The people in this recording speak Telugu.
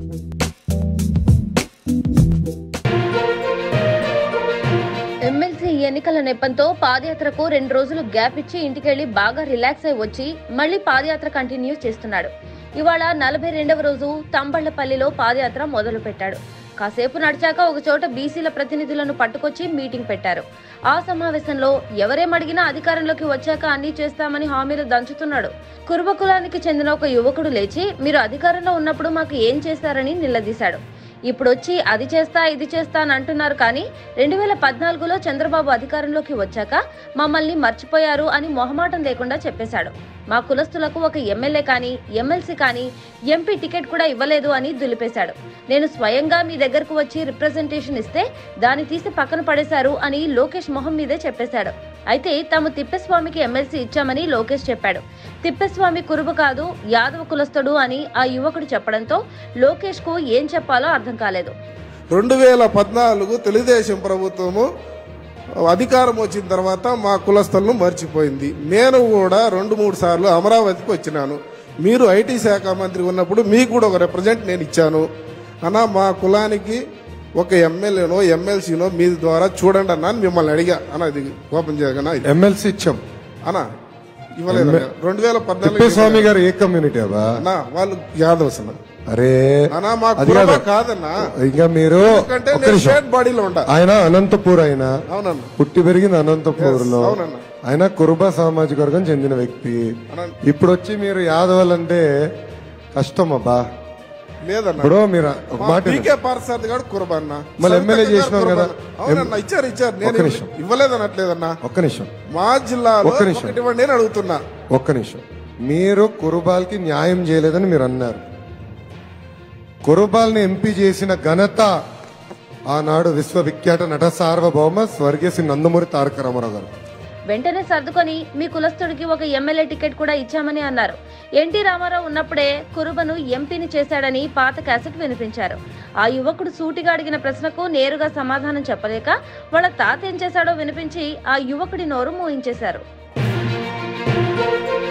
ఎమ్మెల్సీ ఎన్నికల నెపంతో పాదయాత్రకు రెండు రోజులు గ్యాప్ ఇచ్చి ఇంటికెళ్లి బాగా రిలాక్స్ అయి వచ్చి మళ్ళీ పాదయాత్ర కంటిన్యూ చేస్తున్నాడు ఇవాళ నలభై రెండవ రోజు తంబళ్లపల్లిలో పాదయాత్ర మొదలు పెట్టాడు కాసేపు నడిచాక ఒక చోట బీసీల ప్రతినిధులను పట్టుకొచ్చి మీటింగ్ పెట్టారు ఆ సమావేశంలో ఎవరేం అడిగినా అధికారంలోకి వచ్చాక అన్ని చేస్తామని హామీలు దంచుతున్నాడు కురుబ కులానికి చెందిన ఒక యువకుడు లేచి మీరు అధికారంలో ఉన్నప్పుడు మాకు ఏం చేశారని నిలదీశాడు ఇప్పుడు వచ్చి అది చేస్తా ఇది చేస్తా అని అంటున్నారు కానీ రెండు వేల పద్నాలుగులో చంద్రబాబు అధికారంలోకి వచ్చాక మమ్మల్ని మర్చిపోయారు అని మొహమాటం లేకుండా చెప్పేశాడు మా కులస్తులకు ఒక ఎమ్మెల్యే కానీ ఎమ్మెల్సీ కానీ ఎంపీ టికెట్ కూడా ఇవ్వలేదు అని దులిపేశాడు నేను స్వయంగా మీ దగ్గరకు వచ్చి రిప్రజెంటేషన్ ఇస్తే దాన్ని తీసి పక్కన పడేశారు అని లోకేష్ మొహం మీదే చెప్పేశాడు అయితే తాము తిప్పేస్వామికి ఎమ్మెల్సీ ఇచ్చామని లోకేష్ చెప్పాడు తిప్పేస్వామి కురుబ కాదు యాదవ కులస్తుడు అని ఆ యువకుడు చెప్పడంతో లోకేష్ కు ఏం చెప్పాలో అర్థం కాలేదు రెండు వేల పద్నాలుగు తెలుగుదేశం ప్రభుత్వము అధికారం వచ్చిన తర్వాత మా కులస్తులను మర్చిపోయింది నేను కూడా రెండు మూడు సార్లు అమరావతికి వచ్చినాను మీరు ఐటీ శాఖ మంత్రి ఉన్నప్పుడు మీకు కూడా ఒక రిప్రజెంట్ నేను ఇచ్చాను అన్నా మా కులానికి ఒక ఎమ్మెల్యేనో ఎమ్మెల్సీనో మీ ద్వారా చూడండి అన్నా అని మిమ్మల్ని అడిగా అన్న ఇది ఓపెన్ చేయగనా ఎమ్మెల్సీ ఇచ్చాం అన్నా ఇవ్వలేదు రెండు వేల తిప్పేస్వామి పద్నాలుగు గారు ఏ కమ్యూనిటీ అబ్బా అన్నా వాళ్ళు యాదవ్స్ అన్న అరే అన్నా మా అది కులమా కాదు. కాదన్నా ఇంకా మీరు ఎందుకంటే ఒక్క నేను నిమిషం స్టేట్ బాడీలో ఉంటా ఆయన అనంతపూర్ ఆయన అవునన్నా పుట్టి పెరిగింది అనంతపూర్ లో Yes, అవునన్నా. ఆయన కురుబ సామాజిక వర్గం చెందిన వ్యక్తి అనంత- ఇప్పుడు వచ్చి మీరు యాదవులంటే కష్టం అబ్బా లేదన్నా ఇప్పుడు మీరు ఒక మాట వినండి. పీకే పార్సారథి గారు కురబన్న మళ్ళీ ఎమ్మెల్యే చేసినాం కదా. అవునన్నా ఇచ్చారు ఇచ్చారు నేను ఒక్క నిమిషం. ఇవ్వలేదనట్లేదన్నా ఒక్క నిమిషం మా జిల్లాలో ఒక్క నిమిషం. ఒకటి ఇవ్వండి అని అడుగుతున్నా ఒక్క నిమిషం మీరు కురుబాల్కి న్యాయం చేయలేదని మీరు అన్నారు కురుబాల్ని ఎంపీ చేసిన ఘనత ఆనాడు విశ్వవిఖ్యాత నట సార్వభౌమ స్వర్గీయ శ్రీ నందమూరి తారక రామారావు గారు వెంటనే సర్దుకొని మీ కులస్తుడికి ఒక ఎమ్మెల్యే టికెట్ కూడా ఇచ్చామని అన్నారు ఎన్టీ రామారావు ఉన్నప్పుడే కురుబను ఎంపీని చేశాడని పాత క్యాసెట్ వినిపించారు ఆ యువకుడు సూటిగా అడిగిన ప్రశ్నకు నేరుగా సమాధానం చెప్పలేక వాళ్ళ తాత ఏం చేశాడో వినిపించి ఆ యువకుడి నోరు మూయించేశారు